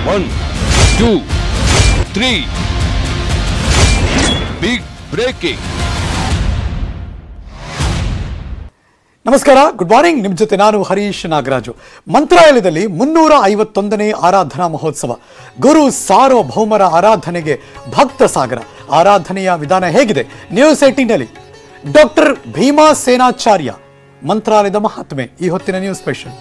One two three big breaking ನಮಸ್ಕಾರ good morning ನಿಮ್ಮ ಜೊತೆ ನಾನು ಹರೀಶ್ ನಾಗರಾಜು ಮಂತ್ರಾಲಯದಲ್ಲಿ ಮುನ್ನೂರ ಐವತ್ತೊಂದನೇ ಆರಾಧನಾ ಮಹೋತ್ಸವ ಗುರು ಸಾರ್ವಭೌಮರ ಆರಾಧನೆಗೆ ಭಕ್ತ ಸಾಗರ ಆರಾಧನೆಯ ವಿಧಾನ ಹೇಗಿದೆ ನ್ಯೂಸ್ ಏಟೀನಲ್ಲಿ ಡಾಕ್ಟರ್ ಭೀಮಾ ಸೇನಾಚಾರ್ಯ ಮಂತ್ರಾಲಯದ ಮಹಾತ್ಮೆ ಈ ಹೊತ್ತಿನ ನ್ಯೂಸ್ ಸ್ಪೆಷಲ್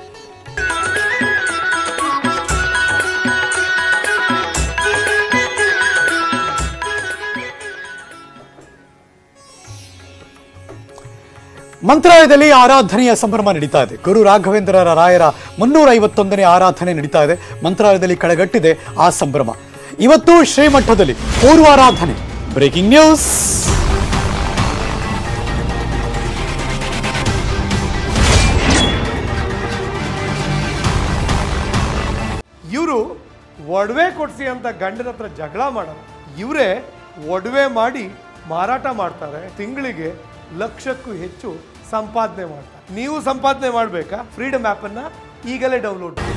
ಮಂತ್ರಾಲಯದಲ್ಲಿ ಆರಾಧನೆಯ ಸಂಭ್ರಮ ನಡೀತಾ ಇದೆ ಗುರು ರಾಘವೇಂದ್ರರ ರಾಯರ ಮುನ್ನೂರ ಐವತ್ತೊಂದನೇ ಆರಾಧನೆ ನಡೀತಾ ಇದೆ ಮಂತ್ರಾಲಯದಲ್ಲಿ ಕಳೆಗಟ್ಟಿದೆ ಆ ಸಂಭ್ರಮ ಇವತ್ತು ಶ್ರೀಮಠದಲ್ಲಿ ಪೂರ್ವಾರಾಧನೆ ಬ್ರೇಕಿಂಗ್ ನ್ಯೂಸ್ ಇವರು ಒಡವೆ ಕೊಡ್ಸಿ ಅಂತ ಗಂಡನ ಹತ್ರ ಜಗಳ ಮಾಡೋರು ಇವರೇ ಒಡವೆ ಮಾಡಿ ಮಾರಾಟ ಮಾಡ್ತಾರೆ ತಿಂಗಳಿಗೆ ಲಕ್ಷಕ್ಕೂ ಹೆಚ್ಚು ಸಂಪಾದನೆ ಮಾಡ್ತಾರೆ ನೀವು ಸಂಪಾದನೆ ಮಾಡಬೇಕಾ ಫ್ರೀಡಮ್ ಆ್ಯಪನ್ನು ಈಗಲೇ ಡೌನ್ಲೋಡ್ ಮಾಡಿ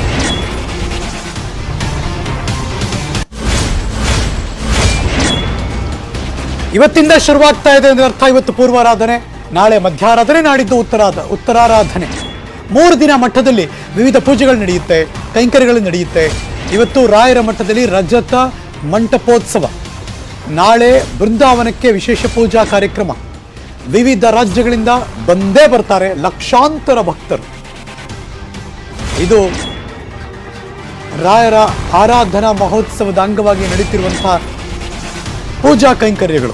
ಇವತ್ತಿಂದ ಶುರುವಾಗ್ತಾ ಇದೆ ಅಂದ್ರೆ ಅರ್ಥ ಇವತ್ತು ಪೂರ್ವಾರಾಧನೆ ನಾಳೆ ಮಧ್ಯಾರಾಧನೆ ನಾಡಿದ್ದು ಉತ್ತರಾಧ ಉತ್ತರಾರಾಧನೆ ಮೂರು ದಿನ ಮಠದಲ್ಲಿ ವಿವಿಧ ಪೂಜೆಗಳು ನಡೆಯುತ್ತೆ ಕೈಂಕರ್ಯಗಳು ನಡೆಯುತ್ತೆ ಇವತ್ತು ರಾಯರ ಮಠದಲ್ಲಿ ರಜತ ಮಂಟಪೋತ್ಸವ ನಾಳೆ ಬೃಂದಾವನಕ್ಕೆ ವಿಶೇಷ ಪೂಜಾ ಕಾರ್ಯಕ್ರಮ ವಿವಿಧ ರಾಜ್ಯಗಳಿಂದ ಬಂದೇ ಬರ್ತಾರೆ ಲಕ್ಷಾಂತರ ಭಕ್ತರು ಇದು ರಾಯರ ಆರಾಧನಾ ಮಹೋತ್ಸವದ ಅಂಗವಾಗಿ ನಡೀತಿರುವಂತಹ ಪೂಜಾ ಕೈಂಕರ್ಯಗಳು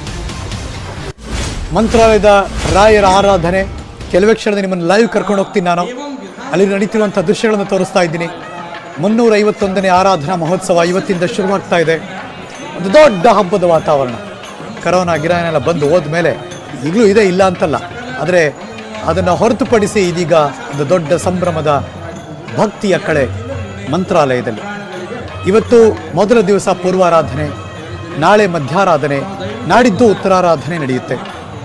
ಮಂತ್ರಾಲಯದ ರಾಯರ ಆರಾಧನೆ ಕೆಲವೇ ಕ್ಷಣದ ನಿಮ್ಮನ್ನು ಲೈವ್ ಕರ್ಕೊಂಡು ಹೋಗ್ತೀನಿ ನಾನು ಅಲ್ಲಿ ನಡೀತಿರುವಂಥ ದೃಶ್ಯಗಳನ್ನು ತೋರಿಸ್ತಾ ಇದ್ದೀನಿ ಮುನ್ನೂರ ಐವತ್ತೊಂದನೇ ಆರಾಧನಾ ಮಹೋತ್ಸವ ಇವತ್ತಿಂದ ಶುರುವಾಗ್ತಾ ಇದೆ ಒಂದು ದೊಡ್ಡ ಹಬ್ಬದ ವಾತಾವರಣ ಕರೋನಾ ಗಿರಾನೆಲ್ಲ ಬಂದು ಹೋದ್ಮೇಲೆ ಈಗಲೂ ಇದೆ ಇಲ್ಲ ಅಂತಲ್ಲ ಆದರೆ ಅದನ್ನು ಹೊರತುಪಡಿಸಿ ಇದೀಗ ಒಂದು ದೊಡ್ಡ ಸಂಭ್ರಮದ ಭಕ್ತಿಯ ಕಳೆ ಮಂತ್ರಾಲಯದಲ್ಲಿ ಇವತ್ತು ಮೊದಲ ದಿವಸ ಪೂರ್ವಾರಾಧನೆ ನಾಳೆ ಮಧ್ಯಾರಾಧನೆ ನಾಡಿದ್ದು ಉತ್ತರಾರಾಧನೆ ನಡೆಯುತ್ತೆ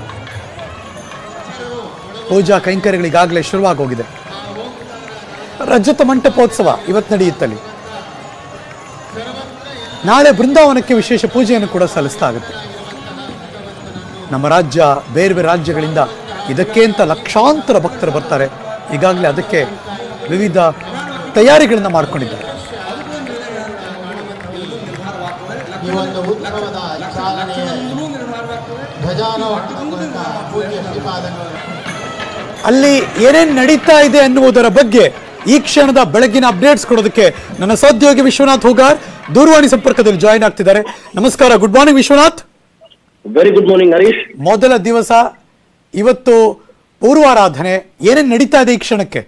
ಪೂಜಾ ಕೈಂಕರ್ಯಗಳಿಗಾಗಲೇ ಶುರುವಾಗೋಗಿದೆ ರಜತ ಮಂಟಪೋತ್ಸವ ಇವತ್ತು ನಡೆಯುತ್ತಲ್ಲಿ ನಾಳೆ ಬೃಂದಾವನಕ್ಕೆ ವಿಶೇಷ ಪೂಜೆಯನ್ನು ಕೂಡ ಸಲ್ಲಿಸ್ತಾ ಆಗುತ್ತೆ ನಮ್ಮ ರಾಜ್ಯ ಬೇರೆ ಬೇರೆ ರಾಜ್ಯಗಳಿಂದ ಇದಕ್ಕೆ ಅಂತ ಲಕ್ಷಾಂತರ ಭಕ್ತರು ಬರ್ತಾರೆ ಈಗಾಗಲೇ ಅದಕ್ಕೆ ವಿವಿಧ ತಯಾರಿಗಳನ್ನು ಮಾಡಿಕೊಂಡಿದ್ದಾರೆ ಈ ಒಂದು ಉತ್ಸವದ ಚಾಲನೆಯ ಧ್ವಜಾರೋಹಣ ಮೂಲಕ ಪೂಜ್ಯ ಶ್ರೀಪಾದಂಗಳು ಅಲ್ಲಿ ಏನೇನ್ ನಡೀತಾ ಇದೆ ಅನ್ನುವುದರ ಬಗ್ಗೆ ಈ ಕ್ಷಣದ ಬೆಳಗಿನ ಅಪ್ಡೇಟ್ಸ್ ಕೊಡೋದಕ್ಕೆ ನನ್ನ ಸಹೋದ್ಯೋಗಿ ವಿಶ್ವನಾಥ್ ಹೂಗಾರ್ ದೂರವಾಣಿ ಸಂಪರ್ಕದಲ್ಲಿ ಜಾಯಿನ್ ಆಗ್ತಿದ್ದಾರೆ ನಮಸ್ಕಾರ good morning Vishwanath very good morning Harish ಮೊದಲ ದಿವಸ ಇವತ್ತು ಪೂರ್ವಾರಾಧನೆ ಏನೇನ್ ನಡೀತಾ ಇದೆ ಈ ಕ್ಷಣಕ್ಕೆ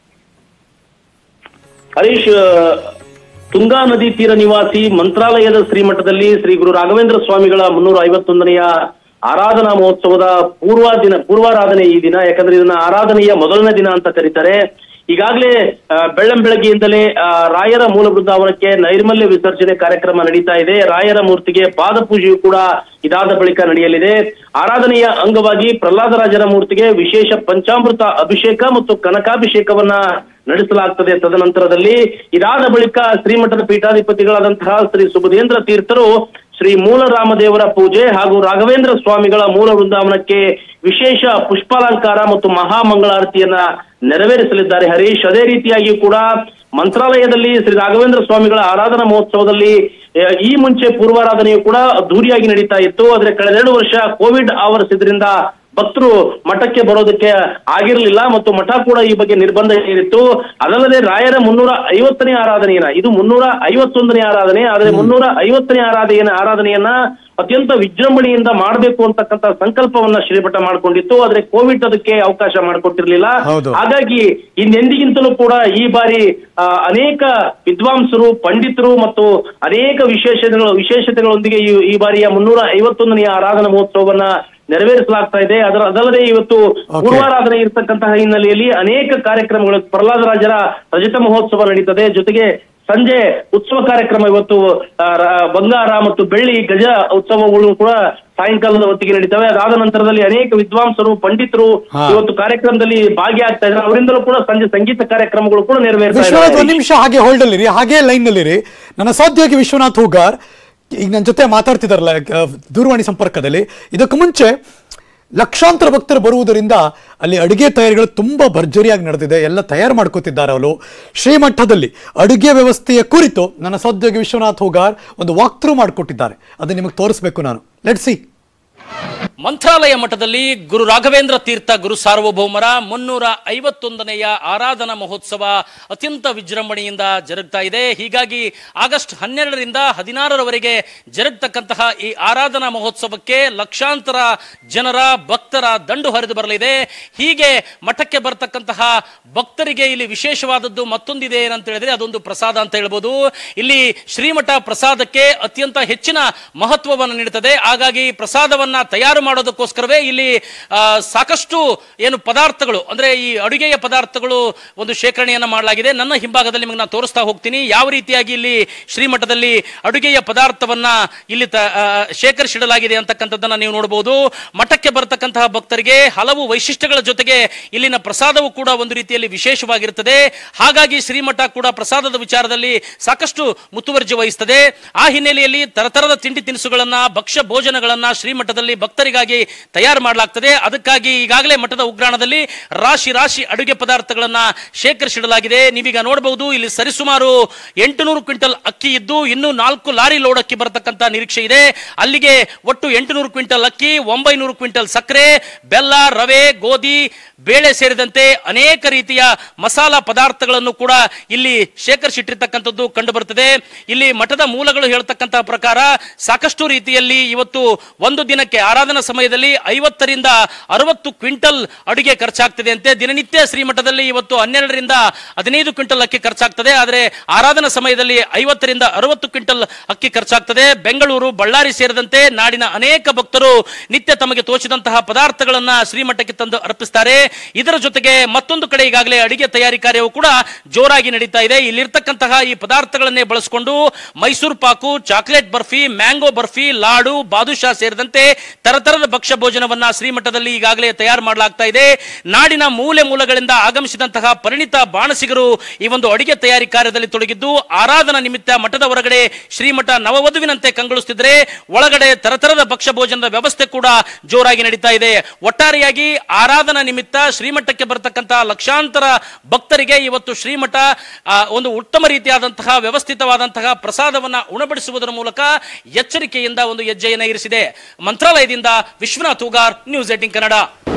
ಹರೀಶ್ ಆ, ತುಂಗಾ ನದಿ ತೀರ ನಿವಾಸಿ ಮಂತ್ರಾಲಯದ ಶ್ರೀಮಠದಲ್ಲಿ ಶ್ರೀ ಗುರು ರಾಘವೇಂದ್ರ ಸ್ವಾಮಿಗಳ ಮುನ್ನೂರ ಐವತ್ತೊಂದನೆಯ ಆರಾಧನಾ ಮಹೋತ್ಸವದ ಪೂರ್ವ ದಿನ ಪೂರ್ವಾರಾಧನೆ ಈ ದಿನ ಯಾಕಂದ್ರೆ ಇದನ್ನ ಆರಾಧನೆಯ ಮೊದಲನೇ ದಿನ ಅಂತ ಕರೀತಾರೆ ಈಗಾಗಲೇ ಆ, ಬೆಳ್ಳಂ ಬೆಳಗ್ಗೆಯಿಂದಲೇ ಆ, ರಾಯರ ಮೂಲ ಬೃಂದಾವನಕ್ಕೆ ನೈರ್ಮಲ್ಯ ವಿಸರ್ಜನೆ ಕಾರ್ಯಕ್ರಮ ನಡೀತಾ ಇದೆ ರಾಯರ ಮೂರ್ತಿಗೆ ಪಾದ ಪೂಜೆಯು ಕೂಡ ಇದಾದ ಬಳಿಕ ನಡೆಯಲಿದೆ ಆರಾಧನೆಯ ಅಂಗವಾಗಿ ಪ್ರಹ್ಲಾದರಾಜರ ಮೂರ್ತಿಗೆ ವಿಶೇಷ ಪಂಚಾಮೃತ ಅಭಿಷೇಕ ಮತ್ತು ಕನಕಾಭಿಷೇಕವನ್ನ ನಡೆಸಲಾಗ್ತದೆ ತದನಂತರದಲ್ಲಿ ಇದಾದ ಬಳಿಕ ಶ್ರೀಮಠದ ಪೀಠಾಧಿಪತಿಗಳಾದಂತಹ ಶ್ರೀ ಸುಬುಧೇಂದ್ರ ತೀರ್ಥರು ಶ್ರೀ ಮೂಲರಾಮದೇವರ ಪೂಜೆ ಹಾಗೂ ರಾಘವೇಂದ್ರ ಸ್ವಾಮಿಗಳ ಮೂಲ ವೃಂದಾವನಕ್ಕೆ ವಿಶೇಷ ಪುಷ್ಪಾಲಂಕಾರ ಮತ್ತು ಮಹಾಮಂಗಳಾರತಿಯನ್ನ ನೆರವೇರಿಸಲಿದ್ದಾರೆ ಹರೀಶ್ ಅದೇ ರೀತಿಯಾಗಿ ಕೂಡ ಮಂತ್ರಾಲಯದಲ್ಲಿ ಶ್ರೀ ರಾಘವೇಂದ್ರ ಸ್ವಾಮಿಗಳ ಆರಾಧನಾ ಮಹೋತ್ಸವದಲ್ಲಿ ಆ, ಈ ಮುಂಚೆ ಪೂರ್ವಾರಾಧನೆಯು ಕೂಡ ಅದ್ದೂರಿಯಾಗಿ ನಡೀತಾ ಇತ್ತು ಆದ್ರೆ ಕಳೆದೆರಡು ವರ್ಷ ಕೋವಿಡ್ ಆವರಿಸಿದ್ರಿಂದ ಭಕ್ತರು ಮಠಕ್ಕೆ ಬರೋದಕ್ಕೆ ಆಗಿರಲಿಲ್ಲ ಮತ್ತು ಮಠ ಕೂಡ ಈ ಬಗ್ಗೆ ನಿರ್ಬಂಧ ಹೇರಿತ್ತು ಅದಲ್ಲದೆ ರಾಯರ ಮುನ್ನೂರ ಐವತ್ತನೇ ಆರಾಧನೆಯನ್ನ ಇದು ಮುನ್ನೂರ ಐವತ್ತೊಂದನೇ ಆರಾಧನೆ ಆದರೆ ಮುನ್ನೂರ ಐವತ್ತನೇ ಆರಾಧನೆಯನ್ನ ಆರಾಧನೆಯನ್ನ ಅತ್ಯಂತ ವಿಜೃಂಭಣೆಯಿಂದ ಮಾಡಬೇಕು ಅಂತಕ್ಕಂಥ ಸಂಕಲ್ಪವನ್ನ ಶ್ರೀಮಠ ಮಾಡ್ಕೊಂಡಿತ್ತು ಆದ್ರೆ ಕೋವಿಡ್ ಅದಕ್ಕೆ ಅವಕಾಶ ಮಾಡಿಕೊಟ್ಟಿರ್ಲಿಲ್ಲ ಹೌದು. ಹಾಗಾಗಿ ಇನ್ನೆಂದಿಗಿಂತಲೂ ಕೂಡ ಈ ಬಾರಿ ಆ, ಅನೇಕ ವಿದ್ವಾಂಸರು ಪಂಡಿತರು ಮತ್ತು ಅನೇಕ ವಿಶೇಷತೆಗಳು ವಿಶೇಷತೆಗಳೊಂದಿಗೆ ಈ ಈ ಬಾರಿಯ ಮುನ್ನೂರ ಐವತ್ತೊಂದನೆಯ ಆರಾಧನಾ ಮಹೋತ್ಸವವನ್ನ ನೆರವೇರಿಸಲಾಗ್ತಾ ಇದೆ ಅದರ ಅದಲ್ಲದೆ ಇವತ್ತು Okay. ಪೂರ್ವಾರಾಧನೆ ಇರತಕ್ಕಂತಹ ಹಿನ್ನೆಲೆಯಲ್ಲಿ ಅನೇಕ ಕಾರ್ಯಕ್ರಮಗಳು ಪ್ರಹ್ಲಾದರಾಜರ ರಜತ ಮಹೋತ್ಸವ ನಡೀತದೆ ಜೊತೆಗೆ ಸಂಜೆ ಉತ್ಸವ ಕಾರ್ಯಕ್ರಮ ಇವತ್ತು ಆ, ರ- ಬಂಗಾರ ಮತ್ತು ಬೆಳ್ಳಿ ಗಜ ಉತ್ಸವಗಳು ಕೂಡ ಸಾಯಂಕಾಲದ ಹೊತ್ತಿಗೆ ನಡೀತವೆ ಅದಾದ ನಂತರದಲ್ಲಿ ಅನೇಕ ವಿದ್ವಾಂಸರು ಪಂಡಿತರು ಹಾ. ಇವತ್ತು ಕಾರ್ಯಕ್ರಮದಲ್ಲಿ ಭಾಗಿಯಾಗ್ತಾ ಇದ್ದಾರೆ ಅವರಿಂದಲೂ ಕೂಡ ಸಂಜೆ ಸಂಗೀತ ಕಾರ್ಯಕ್ರಮಗಳು ಕೂಡ ನೆರವೇರ್ತಾ ವಿಶ್ವನಾಥ್ ಇದ್ದಾರೆ ಒಂದ್ ನಿಮಿಷ ಹಾಗೆ ಹೋಲ್ಡ್ ಅಲ್ಲಿರಿ ಹಾಗೆ ಲೈನ್ ನಲ್ಲಿರಿ ನನ್ನ ಸಹೋದ್ಯೋಗಿ ವಿಶ್ವನಾಥ್ ಹೂಗಾರ್ ಈಗ ನನ್ನ ಜೊತೆ ಮಾತಾಡ್ತಿದಾರಲ್ಲ ಆ, ದೂರವಾಣಿ ಸಂಪರ್ಕದಲ್ಲಿ ಇದಕ್ಕೂ ಮುಂಚೆ ಲಕ್ಷಾಂತರ ಭಕ್ತರು ಬರುವುದರಿಂದ ಅಲ್ಲಿ ಅಡುಗೆ ತಯಾರಿಗಳು ತುಂಬಾ ಭರ್ಜರಿಯಾಗಿ ನಡೆದಿದೆ ಎಲ್ಲ ತಯಾರು ಮಾಡ್ಕೋತಿದ್ದಾರೆ ಅವರು ಶ್ರೀಮಠದಲ್ಲಿ ಅಡುಗೆ ವ್ಯವಸ್ಥೆಯ ಕುರಿತು ನನ್ನ ಸಹೋದ್ಯೋಗಿ ವಿಶ್ವನಾಥ್ ಹೂಗಾರ್ ಒಂದು ವಾಕ್ ಥ್ರೂ ಮಾಡಿಕೊಟ್ಟಿದ್ದಾರೆ ಅದು ನಿಮಗೆ ತೋರಿಸ್ಬೇಕು ನಾನು ಲೆಟ್ ಸಿ ಮಂತ್ರಾಲಯ ಮಠದಲ್ಲಿ ಗುರು ರಾಘವೇಂದ್ರ ತೀರ್ಥ ಗುರು ಸಾರ್ವಭೌಮರ ಮುನ್ನೂರ ಐವತ್ತೊಂದನೆಯ ಆರಾಧನಾ ಮಹೋತ್ಸವ ಅತ್ಯಂತ ವಿಜೃಂಭಣೆಯಿಂದ ಜರುಗ್ತಾ ಇದೆ ಹೀಗಾಗಿ ಆಗಸ್ಟ್ ಹನ್ನೆರಡರಿಂದ ಹದಿನಾರರವರೆಗೆ ಜರುಗ್ತಕ್ಕಂತಹ ಈ ಆರಾಧನಾ ಮಹೋತ್ಸವಕ್ಕೆ ಲಕ್ಷಾಂತರ ಜನರ ಭಕ್ತರ ದಂಡು ಹರಿದು ಬರಲಿದೆ ಹೀಗೆ ಮಠಕ್ಕೆ ಬರ್ತಕ್ಕಂತಹ ಭಕ್ತರಿಗೆ ಇಲ್ಲಿ ವಿಶೇಷವಾದದ್ದು ಮತ್ತೊಂದಿದೆ ಏನಂತ ಹೇಳಿದ್ರೆ ಅದೊಂದು ಪ್ರಸಾದ ಅಂತ ಹೇಳ್ಬೋದು ಇಲ್ಲಿ ಶ್ರೀಮಠ ಪ್ರಸಾದಕ್ಕೆ ಅತ್ಯಂತ ಹೆಚ್ಚಿನ ಮಹತ್ವವನ್ನು ನೀಡುತ್ತದೆ ಹಾಗಾಗಿ ಪ್ರಸಾದವನ್ನ ತಯಾರು ಮಾಡೋದಕ್ಕೋಸ್ಕರವೇ ಇಲ್ಲಿ ಆ, ಸಾಕಷ್ಟು ಏನು ಪದಾರ್ಥಗಳು ಅಂದ್ರೆ ಈ ಅಡುಗೆಯ ಪದಾರ್ಥಗಳು ಒಂದು ಶೇಖರಣೆಯನ್ನ ಮಾಡಲಾಗಿದೆ ನನ್ನ ಹಿಂಭಾಗದಲ್ಲಿ ನಿಮಗೆ ನಾನು ತೋರಿಸ್ತಾ ಹೋಗ್ತೀನಿ ಯಾವ ರೀತಿಯಾಗಿ ಇಲ್ಲಿ ಶ್ರೀಮಠದಲ್ಲಿ ಅಡುಗೆಯ ಪದಾರ್ಥವನ್ನ ಇಲ್ಲಿ ತ- ಆ, ಶೇಖರಿಸಿಡಲಾಗಿದೆ ಅಂತಕ್ಕಂಥದ್ದನ್ನ ನೀವು ನೋಡಬಹುದು ಮಠಕ್ಕೆ ಬರತಕ್ಕಂತಹ ಭಕ್ತರಿಗೆ ಹಲವು ವೈಶಿಷ್ಟ್ಯಗಳ ಜೊತೆಗೆ ಇಲ್ಲಿನ ಪ್ರಸಾದವು ಕೂಡ ಒಂದು ರೀತಿಯಲ್ಲಿ ವಿಶೇಷವಾಗಿರುತ್ತದೆ ಹಾಗಾಗಿ ಶ್ರೀಮಠ ಕೂಡ ಪ್ರಸಾದದ ವಿಚಾರದಲ್ಲಿ ಸಾಕಷ್ಟು ಮುತುವರ್ಜಿ ವಹಿಸ್ತದೆ ಆ ಹಿನ್ನೆಲೆಯಲ್ಲಿ ತರತರದ ತಿಂಡಿ ತಿನಿಸುಗಳನ್ನ ಭಕ್ಷ್ಯ ಭೋಜನಗಳನ್ನ ಶ್ರೀಮಠದಲ್ಲಿ ಭಕ್ತರಿಗಾಗಿ ತಯಾರು ಮಾಡಲಾಗ್ತದೆ ಅದಕ್ಕಾಗಿ ಈಗಾಗಲೇ ಮಠದ ಉಗ್ರಾಣದಲ್ಲಿ ರಾಶಿ ರಾಶಿ ಅಡುಗೆ ಪದಾರ್ಥಗಳನ್ನ ಶೇಖರಿಸಿಡಲಾಗಿದೆ ನೀವೀಗ ನೋಡಬಹುದು ಇಲ್ಲಿ ಸರಿಸುಮಾರು ಎಂಟುನೂರು ಕ್ವಿಂಟಲ್ ಅಕ್ಕಿ ಇದ್ದು ಇನ್ನು ನಾಲ್ಕು ಲಾರಿ ಲೋಡ್ ಅಕ್ಕಿ ಬರತಕ್ಕಂತ ನಿರೀಕ್ಷೆ ಇದೆ ಅಲ್ಲಿಗೆ ಒಟ್ಟು ಎಂಟುನೂರು ಕ್ವಿಂಟಲ್ ಅಕ್ಕಿ ಒಂಬೈನೂರು ಕ್ವಿಂಟಲ್ ಸಕ್ಕರೆ ಬೆಲ್ಲ ರವೆ ಗೋಧಿ ಬೇಳೆ ಸೇರಿದಂತೆ ಅನೇಕ ರೀತಿಯ ಮಸಾಲ ಪದಾರ್ಥಗಳನ್ನು ಕೂಡ ಇಲ್ಲಿ ಶೇಖರಿಸಿಟ್ಟಿರ್ತಕ್ಕಂಥದ್ದು ಕಂಡು ಬರುತ್ತದೆ ಇಲ್ಲಿ ಮಠದ ಮೂಲಗಳು ಹೇಳ್ತಕ್ಕಂತಹ ಪ್ರಕಾರ ಸಾಕಷ್ಟು ರೀತಿಯಲ್ಲಿ ಇವತ್ತು ಒಂದು ದಿನಕ್ಕೆ ಆರಾಧನಾ ಸಮಯದಲ್ಲಿ ಐವತ್ತರಿಂದ ಅರವತ್ತು ಕ್ವಿಂಟಲ್ ಅಡುಗೆ ಖರ್ಚಾಗ್ತದೆ ಅಂತೆ ದಿನನಿತ್ಯ ಶ್ರೀಮಠದಲ್ಲಿ ಇವತ್ತು ಹನ್ನೆರಡರಿಂದ ಹದಿನೈದು ಕ್ವಿಂಟಲ್ ಅಕ್ಕಿ ಖರ್ಚಾಗ್ತದೆ ಆದರೆ ಆರಾಧನಾ ಸಮಯದಲ್ಲಿ ಐವತ್ತರಿಂದ ಅರವತ್ತು ಕ್ವಿಂಟಲ್ ಅಕ್ಕಿ ಖರ್ಚಾಗ್ತದೆ ಬೆಂಗಳೂರು ಬಳ್ಳಾರಿ ಸೇರಿದಂತೆ ನಾಡಿನ ಅನೇಕ ಭಕ್ತರು ನಿತ್ಯ ತಮಗೆ ತೋಚಿದಂತಹ ಪದಾರ್ಥಗಳನ್ನ ಶ್ರೀಮಠಕ್ಕೆ ತಂದು ಅರ್ಪಿಸ್ತಾರೆ ಇದರ ಜೊತೆಗೆ ಮತ್ತೊಂದು ಕಡೆ ಈಗಾಗಲೇ ಅಡಿಗೆ ತಯಾರಿ ಕಾರ್ಯವು ಕೂಡ ಜೋರಾಗಿ ನಡೀತಾ ಇದೆ ಇಲ್ಲಿರ್ತಕ್ಕಂತಹ ಈ ಪದಾರ್ಥಗಳನ್ನೇ ಬಳಸಿಕೊಂಡು ಮೈಸೂರು ಪಾಕು ಚಾಕ್ಲೇಟ್ ಬರ್ಫಿ ಮ್ಯಾಂಗೋ ಬರ್ಫಿ ಲಾಡು ಬಾದುಷಾ ಸೇರಿದಂತೆ ತರತರದ ಭಕ್ಷ್ಯ ಭೋಜನವನ್ನ ಶ್ರೀಮಠದಲ್ಲಿ ಈಗಾಗಲೇ ತಯಾರು ಮಾಡಲಾಗ್ತಾ ಇದೆ ನಾಡಿನ ಮೂಲೆ ಮೂಲಗಳಿಂದ ಆಗಮಿಸಿದಂತಹ ಪರಿಣಿತ ಬಾಣಸಿಗರು ಈ ಒಂದು ಅಡಿಗೆ ತಯಾರಿ ಕಾರ್ಯದಲ್ಲಿ ತೊಡಗಿದ್ದು ಆರಾಧನಾ ನಿಮಿತ್ತ ಮಠದ ಹೊರಗಡೆ ಶ್ರೀಮಠ ನವವಧುವಿನಂತೆ ಕಂಗೊಳಿಸುತ್ತಿದ್ರೆ ಒಳಗಡೆ ತರತರದ ಭಕ್ಷ್ಯ ಭೋಜನದ ವ್ಯವಸ್ಥೆ ಕೂಡ ಜೋರಾಗಿ ನಡೀತಾ ಇದೆ ಒಟ್ಟಾರೆಯಾಗಿ ಆರಾಧನಾ ನಿಮಿತ್ತ ಶ್ರೀಮಠಕ್ಕೆ ಬರತಕ್ಕಂತಹ ಲಕ್ಷಾಂತರ ಭಕ್ತರಿಗೆ ಇವತ್ತು ಶ್ರೀಮಠ ಆ, ಒಂದು ಉತ್ತಮ ರೀತಿಯಾದಂತಹ ವ್ಯವಸ್ಥಿತವಾದಂತಹ ಪ್ರಸಾದವನ್ನ ಉಣಬಡಿಸುವುದರ ಮೂಲಕ ಎಚ್ಚರಿಕೆಯಿಂದ ಒಂದು ಹೆಜ್ಜೆಯನ್ನು ಇರಿಸಿದೆ ಮಂತ್ರಾಲಯದಿಂದ ವಿಶ್ವನಾಥ್ ಹೂಗಾರ್ ನ್ಯೂಸ್ ಏಟಿಂಗ್ ಕನ್ನಡ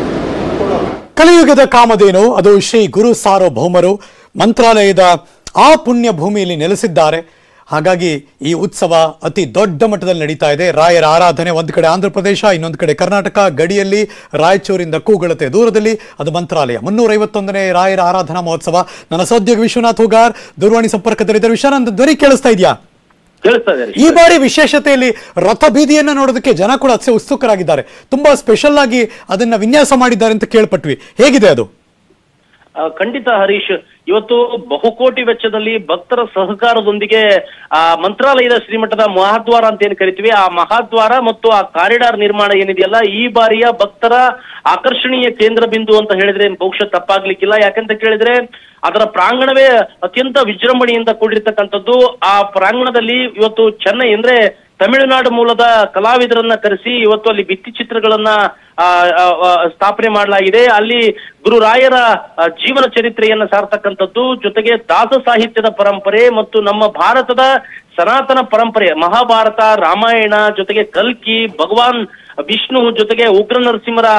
ಕಲಿಯುಗದ ಕಾಮಧೇನು ಅದು ಶ್ರೀ ಗುರು ಸಾರ್ವಭೌಮರು ಮಂತ್ರಾಲಯದ ಆ ಪುಣ್ಯ ಭೂಮಿಯಲ್ಲಿ ನೆಲೆಸಿದ್ದಾರೆ ಹಾಗಾಗಿ ಈ ಉತ್ಸವ ಅತಿ ದೊಡ್ಡ ಮಟ್ಟದಲ್ಲಿ ನಡೀತಾ ಇದೆ ರಾಯರ ಆರಾಧನೆ ಒಂದು ಕಡೆ ಆಂಧ್ರ ಪ್ರದೇಶ ಇನ್ನೊಂದು ಕಡೆ ಕರ್ನಾಟಕ ಗಡಿಯಲ್ಲಿ ರಾಯಚೂರಿಂದ ಕೂಗಳತೆ ದೂರದಲ್ಲಿ ಅದು ಮಂತ್ರಾಲಯ ಮುನ್ನೂರ ಐವತ್ತೊಂದನೇ ರಾಯರ ಆರಾಧನಾ ಮಹೋತ್ಸವ ನನ್ನ ಸಹೋದ್ಯೋಗಿ ವಿಶ್ವನಾಥ್ ಹುಗಾರ್ ದೂರವಾಣಿ ಸಂಪರ್ಕದಲ್ಲಿದ್ದಾರೆ ವಿಶ್ವನಾಥ್ ಧ್ವನಿ ಕೇಳಿಸ್ತಾ ಇದೆಯಾ ಕೇಳಿಸ್ತಾ ಇದೆ ಈ ಬಾರಿ ವಿಶೇಷತೆಯಲ್ಲಿ ರಥ ಬೀದಿಯನ್ನ ನೋಡೋದಕ್ಕೆ ಜನ ಕೂಡ ಅತ್ಯಂತ ಉತ್ಸುಕರಾಗಿದ್ದಾರೆ ತುಂಬಾ ಸ್ಪೆಷಲ್ ಆಗಿ ಅದನ್ನ ವಿನ್ಯಾಸ ಮಾಡಿದ್ದಾರೆ ಅಂತ ಕೇಳ್ಪಟ್ವಿ ಹೇಗಿದೆ ಅದು ಆ, ಖಂಡಿತ ಹರೀಶ್ ಇವತ್ತು ಬಹುಕೋಟಿ ವೆಚ್ಚದಲ್ಲಿ ಭಕ್ತರ ಸಹಕಾರದೊಂದಿಗೆ ಆ ಮಂತ್ರಾಲಯದ ಶ್ರೀಮಠದ ಮಹಾದ್ವಾರ ಅಂತ ಏನ್ ಕರಿತೀವಿ ಆ ಮಹಾದ್ವಾರ ಮತ್ತು ಆ ಕಾರಿಡಾರ್ ನಿರ್ಮಾಣ ಏನಿದೆಯಲ್ಲ ಈ ಬಾರಿಯ ಭಕ್ತರ ಆಕರ್ಷಣೀಯ ಕೇಂದ್ರ ಬಿಂದು ಅಂತ ಹೇಳಿದ್ರೆ ಏನ್ ಬಹುಶಃ ತಪ್ಪಾಗ್ಲಿಕ್ಕಿಲ್ಲ ಯಾಕಂತ ಕೇಳಿದ್ರೆ ಅದರ ಪ್ರಾಂಗಣವೇ ಅತ್ಯಂತ ವಿಜೃಂಭಣೆಯಿಂದ ಕೂಡಿರ್ತಕ್ಕಂಥದ್ದು ಆ ಪ್ರಾಂಗಣದಲ್ಲಿ ಇವತ್ತು ಚೆನ್ನೈ ಅಂದ್ರೆ ತಮಿಳುನಾಡು ಮೂಲದ ಕಲಾವಿದರನ್ನ ಕರೆಸಿ ಇವತ್ತು ಅಲ್ಲಿ ಭಿತ್ತಿ ಚಿತ್ರಗಳನ್ನ ಆ, ಆ, ಆ, ಸ್ಥಾಪನೆ ಮಾಡಲಾಗಿದೆ ಅಲ್ಲಿ ಗುರು ರಾಯರ ಆ, ಜೀವನ ಚರಿತ್ರೆಯನ್ನ ಸಾರ್ತಕ್ಕಂಥದ್ದು ಜೊತೆಗೆ ದಾಸ ಸಾಹಿತ್ಯದ ಪರಂಪರೆ ಮತ್ತು ನಮ್ಮ ಭಾರತದ ಸನಾತನ ಪರಂಪರೆ ಮಹಾಭಾರತ ರಾಮಾಯಣ ಜೊತೆಗೆ ಕಲ್ಕಿ ಭಗವಾನ್ ವಿಷ್ಣು ಜೊತೆಗೆ ಉಗ್ರ ನರಸಿಂಹರ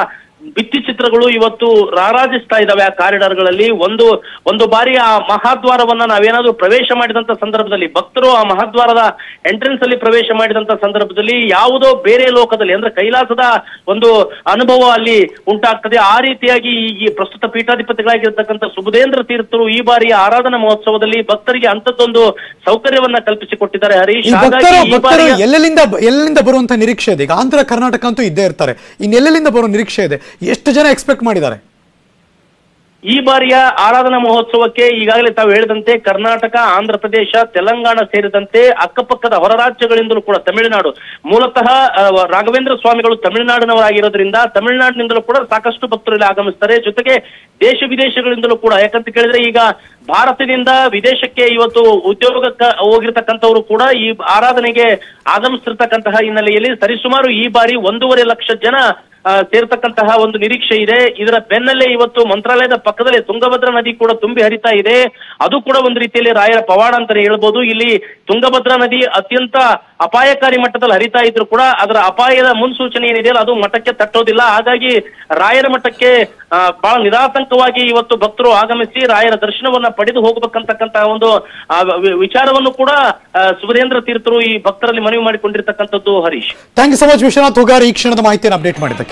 ಭಿತ್ತಿ ಚಿತ್ರಗಳು ಇವತ್ತು ರಾರಾಜಿಸ್ತಾ ಇದಾವೆ ಆ ಕಾರಿಡಾರ್ಗಳಲ್ಲಿ ಒಂದು ಒಂದು ಬಾರಿ ಆ ಮಹಾದ್ವಾರವನ್ನ ನಾವೇನಾದ್ರೂ ಪ್ರವೇಶ ಮಾಡಿದಂತ ಸಂದರ್ಭದಲ್ಲಿ ಭಕ್ತರು ಆ ಮಹಾದ್ವಾರದ ಎಂಟ್ರೆನ್ಸ್ ಅಲ್ಲಿ ಪ್ರವೇಶ ಮಾಡಿದಂತ ಸಂದರ್ಭದಲ್ಲಿ ಯಾವುದೋ ಬೇರೆ ಲೋಕದಲ್ಲಿ ಅಂದ್ರೆ ಕೈಲಾಸದ ಒಂದು ಅನುಭವ ಅಲ್ಲಿ ಉಂಟಾಗ್ತದೆ ಆ ರೀತಿಯಾಗಿ ಈ- ಈ ಪ್ರಸ್ತುತ ಪೀಠಾಧಿಪತಿಗಳಾಗಿರ್ತಕ್ಕಂಥ ಸುಬುಧೇಂದ್ರ ತೀರ್ಥರು ಈ ಬಾರಿಯ ಆರಾಧನಾ ಮಹೋತ್ಸವದಲ್ಲಿ ಭಕ್ತರಿಗೆ ಅಂತದ್ದೊಂದು ಸೌಕರ್ಯವನ್ನ ಕಲ್ಪಿಸಿಕೊಟ್ಟಿದ್ದಾರೆ ಹರೀಶ್ ಈ ಹಾಗಾಗಿ ಭಕ್ತರು ಈ ಭಕ್ತರು ಬಾರಿಯ ಎಲ್ಲೆಲ್ಲಿಂದ ಎಲ್ಲಿಂದ ಬರುವಂತ ನಿರೀಕ್ಷೆ ಇದೆ ಈಗ ಆಂಧ್ರ ಕರ್ನಾಟಕ ಅಂತೂ ಇದ್ದೇ ಇರ್ತಾರೆ ಇನ್ನೆಲ್ಲೆಲ್ಲಿಂದ ಬರೋ ನಿರೀಕ್ಷೆ ಇದೆ ಎಷ್ಟು ಜನ ಎಕ್ಸ್ಪೆಕ್ಟ್ ಮಾಡಿದ್ದಾರೆ ಈ ಬಾರಿಯ ಆರಾಧನಾ ಮಹೋತ್ಸವಕ್ಕೆ ಈಗಾಗಲೇ ತಾವು ಹೇಳಿದಂತೆ ಕರ್ನಾಟಕ ಆಂಧ್ರ ಪ್ರದೇಶ ತೆಲಂಗಾಣ ಸೇರಿದಂತೆ ಅಕ್ಕಪಕ್ಕದ ಹೊರ ರಾಜ್ಯಗಳಿಂದಲೂ ಕೂಡ ತಮಿಳುನಾಡು ಮೂಲತಃ ಆ, ರಾಘವೇಂದ್ರ ಸ್ವಾಮಿಗಳು ತಮಿಳುನಾಡಿನವರಾಗಿರೋದ್ರಿಂದ ತಮಿಳುನಾಡಿನಿಂದಲೂ ಕೂಡ ಸಾಕಷ್ಟು ಭಕ್ತರು ಇಲ್ಲಿ ಆಗಮಿಸ್ತಾರೆ ಜೊತೆಗೆ ದೇಶ ವಿದೇಶಗಳಿಂದಲೂ ಕೂಡ ಯಾಕಂತ ಕೇಳಿದ್ರೆ ಈಗ ಭಾರತದಿಂದ ವಿದೇಶಕ್ಕೆ ಇವತ್ತು ಉದ್ಯೋಗಕ್ಕೆ ಹೋಗಿರ್ತಕ್ಕಂಥವ್ರು ಕೂಡ ಈ ಆರಾಧನೆಗೆ ಆಗಮಿಸ್ತಿರ್ತಕ್ಕಂತಹ ಹಿನ್ನೆಲೆಯಲ್ಲಿ ಸರಿಸುಮಾರು ಈ ಬಾರಿ ಒಂದೂವರೆ ಲಕ್ಷ ಜನ ಆ, ಸೇರ್ತಕ್ಕಂತಹ ಒಂದು ನಿರೀಕ್ಷೆ ಇದೆ ಇದರ ಬೆನ್ನಲ್ಲೇ ಇವತ್ತು ಮಂತ್ರಾಲಯದ ಪಕ್ಕದಲ್ಲೇ ತುಂಗಭದ್ರಾ ನದಿ ಕೂಡ ತುಂಬಿ ಹರಿತಾ ಇದೆ ಅದು ಕೂಡ ಒಂದು ರೀತಿಯಲ್ಲಿ ರಾಯರ ಪವಾಡ ಅಂತಾನೆ ಹೇಳ್ಬೋದು ಇಲ್ಲಿ ತುಂಗಭದ್ರಾ ನದಿ ಅತ್ಯಂತ ಅಪಾಯಕಾರಿ ಮಟ್ಟದಲ್ಲಿ ಹರಿತಾ ಇದ್ರು ಕೂಡ ಅದರ ಅಪಾಯದ ಮುನ್ಸೂಚನೆ ಏನಿದೆಯಲ್ಲ ಅದು ಮಠಕ್ಕೆ ತಟ್ಟೋದಿಲ್ಲ ಹಾಗಾಗಿ ರಾಯರ ಮಠಕ್ಕೆ ಆ, ಬಹಳ ನಿರಾತಂಕವಾಗಿ ಇವತ್ತು ಭಕ್ತರು ಆಗಮಿಸಿ ರಾಯರ ದರ್ಶನವನ್ನ ಪಡೆದು ಹೋಗ್ಬೇಕಂತಕ್ಕಂತಹ ಒಂದು ಆ, ವಿ- ವಿಚಾರವನ್ನು ಕೂಡ ಆ, ಸುಭದೇಂದ್ರ ತೀರ್ಥರು ಈ ಭಕ್ತರಲ್ಲಿ ಮನವಿ ಮಾಡಿಕೊಂಡಿರ್ತಕ್ಕಂಥದ್ದು Harish thank you so much Vishwanath Hugar ಈ ಕ್ಷಣದ ಮಾಹಿತಿಯನ್ನು ಅಪ್ಡೇಟ್ ಮಾಡಿದ್ದಕ್ಕೆ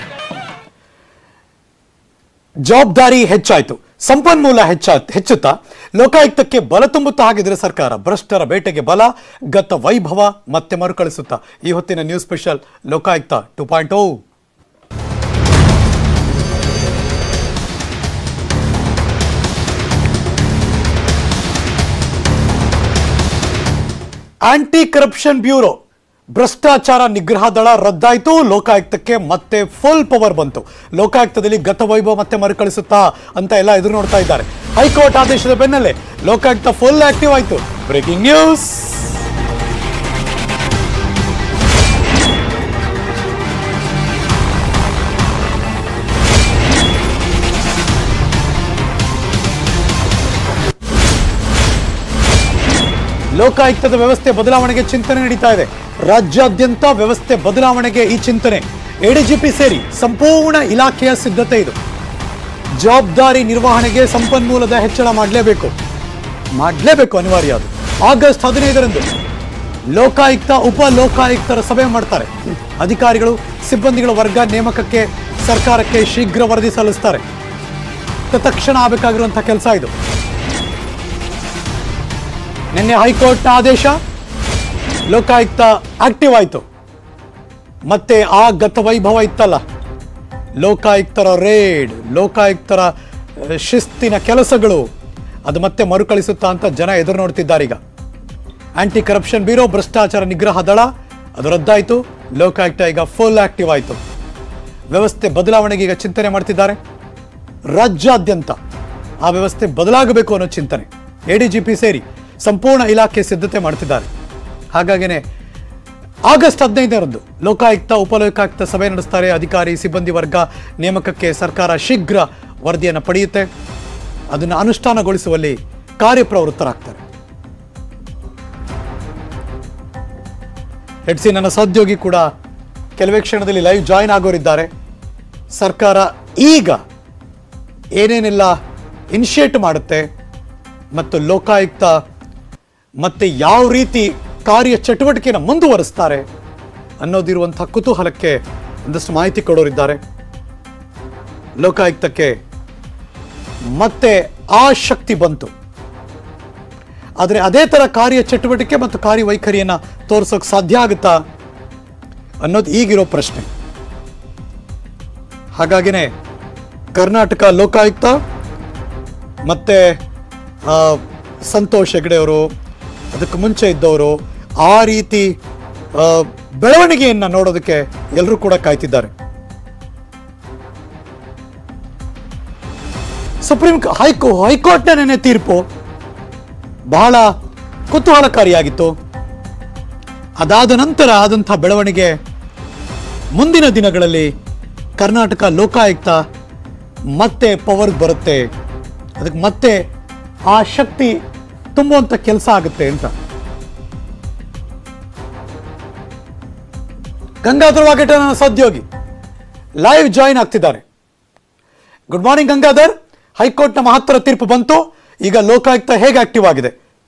ಜವಾಬ್ದಾರಿ ಹೆಚ್ಚಾಯ್ತು ಸಂಪನ್ಮೂಲ ಹೆಚ್ಚ ಹೆಚ್ಚುತ್ತಾ ಲೋಕಾಯುಕ್ತಕ್ಕೆ ಬಲ ತುಂಬುತ್ತಾ ಹಾಗಿದ್ರೆ ಸರ್ಕಾರ ಭ್ರಷ್ಟರ ಬೇಟೆಗೆ ಬಲ ಗತ ವೈಭವ ಮತ್ತೆ ಮರುಕಳಿಸುತ್ತಾ ಈ ಹೊತ್ತಿನ news special Lokayukta two point O anti corruption bureau ಭ್ರಷ್ಟಾಚಾರ ನಿಗ್ರಹ ದಳ ರದ್ದಾಯಿತು ಲೋಕಾಯುಕ್ತಕ್ಕೆ ಮತ್ತೆ ಫುಲ್ ಪವರ್ ಬಂತು ಲೋಕಾಯುಕ್ತದಲ್ಲಿ ಗತ ವೈಭವ ಮತ್ತೆ ಮರುಕಳಿಸುತ್ತಾ ಅಂತ ಎಲ್ಲ ಎದುರು ನೋಡ್ತಾ ಇದ್ದಾರೆ ಹೈಕೋರ್ಟ್ ಆದೇಶದ ಬೆನ್ನಲ್ಲೇ ಲೋಕಾಯುಕ್ತ ಫುಲ್ ಆಕ್ಟಿವ್ ಆಯಿತು ಬ್ರೇಕಿಂಗ್ ನ್ಯೂಸ್ ಲೋಕಾಯುಕ್ತದ ವ್ಯವಸ್ಥೆ ಬದಲಾವಣೆಗೆ ಚಿಂತನೆ ನಡೀತಾ ಇದೆ ರಾಜ್ಯಾದ್ಯಂತ ವ್ಯವಸ್ಥೆ ಬದಲಾವಣೆಗೆ ಈ ಚಿಂತನೆ ಎಡಿಜಿಪಿ ಸೇರಿ ಸಂಪೂರ್ಣ ಇಲಾಖೆಯ ಸಿದ್ಧತೆ ಇದು ಜವಾಬ್ದಾರಿ ನಿರ್ವಹಣೆಗೆ ಸಂಪನ್ಮೂಲದ ಹೆಚ್ಚಳ ಮಾಡಲೇಬೇಕು ಮಾಡಲೇಬೇಕು ಅನಿವಾರ್ಯ ಅದು ಆಗಸ್ಟ್ ಹದಿನೈದರಂದು ಲೋಕಾಯುಕ್ತ ಉಪ ಲೋಕಾಯುಕ್ತರ ಸಭೆ ಮಾಡ್ತಾರೆ ಅಧಿಕಾರಿಗಳು ಸಿಬ್ಬಂದಿಗಳ ವರ್ಗ ನೇಮಕಕ್ಕೆ ಸರ್ಕಾರಕ್ಕೆ ಶೀಘ್ರ ವರದಿ ಸಲ್ಲಿಸ್ತಾರೆ ತಕ್ಷಣ ಆಗಬೇಕಾಗಿರುವಂತಹ ಕೆಲಸ ಇದು ನಿನ್ನೆ ಹೈಕೋರ್ಟ್ನ ಆದೇಶ ಲೋಕಾಯುಕ್ತ ಆಕ್ಟಿವ್ ಆಯಿತು ಮತ್ತೆ ಆ ಗತ ವೈಭವ ಇತ್ತಲ್ಲ ಲೋಕಾಯುಕ್ತರ ರೇಡ್ ಲೋಕಾಯುಕ್ತರ ಅಹ್, ಶಿಸ್ತಿನ ಕೆಲಸಗಳು ಅದು ಮತ್ತೆ ಮರುಕಳಿಸುತ್ತಾ ಅಂತ ಜನ ಎದುರು ನೋಡ್ತಿದ್ದಾರೆ ಈಗ ಆಂಟಿ ಕರಪ್ಷನ್ ಬ್ಯೂರೋ ಭ್ರಷ್ಟಾಚಾರ ನಿಗ್ರಹ ದಳ ಅದು ರದ್ದಾಯಿತು ಲೋಕಾಯುಕ್ತ ಈಗ ಫುಲ್ ಆಕ್ಟಿವ್ ಆಯಿತು ವ್ಯವಸ್ಥೆ ಬದಲಾವಣೆಗೆ ಈಗ ಚಿಂತನೆ ಮಾಡ್ತಿದ್ದಾರೆ ರಾಜ್ಯಾದ್ಯಂತ ಆ ವ್ಯವಸ್ಥೆ ಬದಲಾಗಬೇಕು ಅನ್ನೋ ಚಿಂತನೆ ಎಡಿಜಿಪಿ ಸೇರಿ ಸಂಪೂರ್ಣ ಇಲಾಖೆ ಸಿದ್ಧತೆ ಮಾಡ್ತಿದ್ದಾರೆ ಹಾಗಾಗಿನೇ ಆಗಸ್ಟ್ ಹದಿನೈದರಂದು ಲೋಕಾಯುಕ್ತ ಉಪಲೋಕಾಯುಕ್ತ ಸಭೆ ನಡೆಸ್ತಾರೆ ಅಧಿಕಾರಿ ಸಿಬ್ಬಂದಿ ವರ್ಗ ನೇಮಕಕ್ಕೆ ಸರ್ಕಾರ ಶೀಘ್ರ ವರದಿಯನ್ನು ಪಡೆಯುತ್ತೆ ಅದನ್ನು ಅನುಷ್ಠಾನಗೊಳಿಸುವಲ್ಲಿ ಕಾರ್ಯಪ್ರವೃತ್ತರಾಗ್ತಾರೆ ಹೆಡ್ಸಿ ನನ್ನ ಸಹೋದ್ಯೋಗಿ ಕೂಡ ಕೆಲವೇ ಕ್ಷಣದಲ್ಲಿ ಲೈವ್ ಜಾಯಿನ್ ಆಗೋರಿದ್ದಾರೆ ಸರ್ಕಾರ ಈಗ ಏನೇನೆಲ್ಲ ಇನಿಷಿಯೇಟ್ ಮಾಡುತ್ತೆ ಮತ್ತು ಲೋಕಾಯುಕ್ತ ಮತ್ತೆ ಯಾವ ರೀತಿ ಕಾರ್ಯ ಚಟುವಟಿಕೆಯನ್ನು ಮುಂದುವರಿಸ್ತಾರೆ ಅನ್ನೋದಿರುವಂಥ ಕುತೂಹಲಕ್ಕೆ ಒಂದಷ್ಟು ಮಾಹಿತಿ ಕೊಡೋರಿದ್ದಾರೆ ಲೋಕಾಯುಕ್ತಕ್ಕೆ ಮತ್ತೆ ಆ ಶಕ್ತಿ ಬಂತು ಆದರೆ ಅದೇ ಥರ ಕಾರ್ಯ ಚಟುವಟಿಕೆ ಮತ್ತು ಕಾರ್ಯವೈಖರಿಯನ್ನು ತೋರಿಸೋಕೆ ಸಾಧ್ಯ ಆಗುತ್ತಾ ಅನ್ನೋದು ಈಗಿರೋ ಪ್ರಶ್ನೆ ಹಾಗಾಗಿನೇ ಕರ್ನಾಟಕ ಲೋಕಾಯುಕ್ತ ಮತ್ತೆ ಆ, ಸಂತೋಷ್ ಹೆಗಡೆ ಅವರು ಅದಕ್ಕೆ ಮುಂಚೆ ಇದ್ದವರು ಆ ರೀತಿ ಆ, ಬೆಳವಣಿಗೆಯನ್ನು ನೋಡೋದಕ್ಕೆ ಎಲ್ಲರೂ ಕೂಡ ಕಾಯ್ತಿದ್ದಾರೆ ಸುಪ್ರೀಂ ಹೈಕೋ ಹೈಕೋರ್ಟ್ನ ನೆನೆ ತೀರ್ಪು ಬಹಳ ಕುತೂಹಲಕಾರಿಯಾಗಿತ್ತು ಅದಾದ ನಂತರ ಆದಂಥ ಬೆಳವಣಿಗೆ ಮುಂದಿನ ದಿನಗಳಲ್ಲಿ ಕರ್ನಾಟಕ ಲೋಕಾಯುಕ್ತ ಮತ್ತೆ ಪವರ್ ಬರುತ್ತೆ ಅದಕ್ಕೆ ಮತ್ತೆ ಆ ಶಕ್ತಿ ತುಂಬುವಂಥ ಕೆಲಸ ಆಗುತ್ತೆ ಅಂತ ಗಂಗಾಧರ ವಾಗೇಟ ನನ್ನ ಸಹೋದ್ಯೋಗಿ ಲೈವ್ ಜಾಯಿನ್ ಆಗ್ತಿದ್ದಾರೆ ಗುಡ್ ಮಾರ್ನಿಂಗ್ ಗಂಗಾಧರ್ ಹೈಕೋರ್ಟ್ನ ಮಹತ್ತರ ತೀರ್ಪು ಬಂತು ಈಗ ಲೋಕಾಯುಕ್ತ ಹೇಗೆ ಆಕ್ಟಿವ್ ಆಗಿದೆ